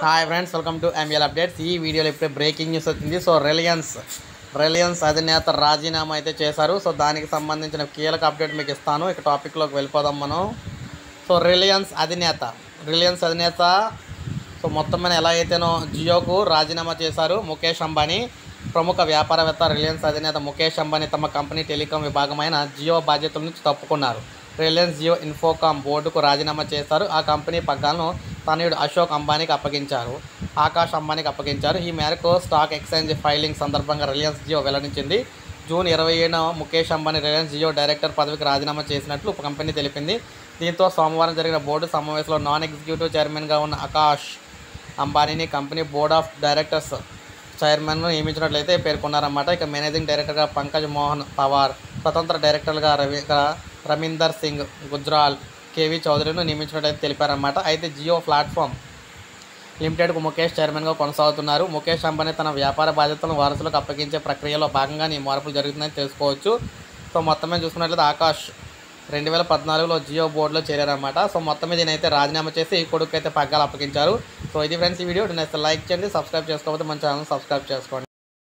hi friends welcome to ML updates ఈ వీడియోలో ఇప్పుడే బ్రేకింగ్ న్యూస్ వచ్చింది సో రిలయన్స్ రిలయన్స్ అధినేత రాజీనామా అయితే చేశారు సో దానికి సంబంధించిన కీలక అప్డేట్ మీకు ఇస్తాను ఇక టాపిక్లోకి వెళ్ళిపోదాం మనం సో రిలయన్స్ అధినేత రిలయన్స్ అధినేత సో మొత్తం మీద ఎలా అయితేనో జియోకు రాజీనామా చేశారు ముఖేష్ అంబానీ ప్రముఖ వ్యాపారవేత్త రిలయన్స్ అధినేత ముఖేష్ అంబానీ తమ కంపెనీ టెలికాం విభాగమైన జియో బాధ్యతల నుంచి తప్పుకున్నారు రిలయన్స్ జియో ఇన్ఫోకామ్ బోర్డుకు రాజీనామా చేశారు ఆ కంపెనీ పగ్గాలను తనయుడు అశోక్ అంబానీకి అప్పగించారు ఆకాష్ అంబానీకి అప్పగించారు ఈ మేరకు స్టాక్ ఎక్స్చేంజ్ ఫైలింగ్ సందర్భంగా రిలయన్స్ జియో వెల్లడించింది జూన్ ఇరవై ఏడున ముఖేష్ అంబానీ రిలయన్స్ జియో డైరెక్టర్ పదవికి రాజీనామా చేసినట్లు కంపెనీ తెలిపింది దీంతో సోమవారం జరిగిన బోర్డు సమావేశంలో నాన్ ఎగ్జిక్యూటివ్ చైర్మన్గా ఉన్న ఆకాష్ అంబానీని కంపెనీ బోర్డ్ ఆఫ్ డైరెక్టర్స్ చైర్మన్ను నియమించినట్లయితే పేర్కొన్నారన్నమాట ఇక మేనేజింగ్ డైరెక్టర్గా పంకజ్ మోహన్ పవార్ స్వతంత్ర డైరెక్టర్గా రవి రమీందర్ సింగ్ గుజ్రాల్ కేవీ చౌదరిను నియమించినట్లయితే తెలిపారన్నమాట అయితే జియో ప్లాట్ఫామ్ లిమిటెడ్కు ముఖేష్ చైర్మన్గా కొనసాగుతున్నారు ముఖేష్ అంబానీ తన వ్యాపార బాధ్యతలను వారసులకు అప్పగించే ప్రక్రియలో భాగంగా ఈ మార్పులు జరుగుతుందని తెలుసుకోవచ్చు సో మొత్తం మీద చూసుకున్నట్లయితే ఆకాష్ రెండు వేల పద్నాలుగులో జియో బోర్డులో చేరారన్నమాట సో మొత్తం మీద ఈయనైతే రాజీనామా చేసి ఈ కొడుకు అయితే పగ్గాలు అప్పగించారు సో ఇది ఫ్రెండ్స్ ఈ వీడియో నేనైతే లైక్ చేయండి సబ్స్క్రైబ్ చేసుకోకపోతే మన ఛానల్ సబ్స్క్రైబ్ చేసుకోండి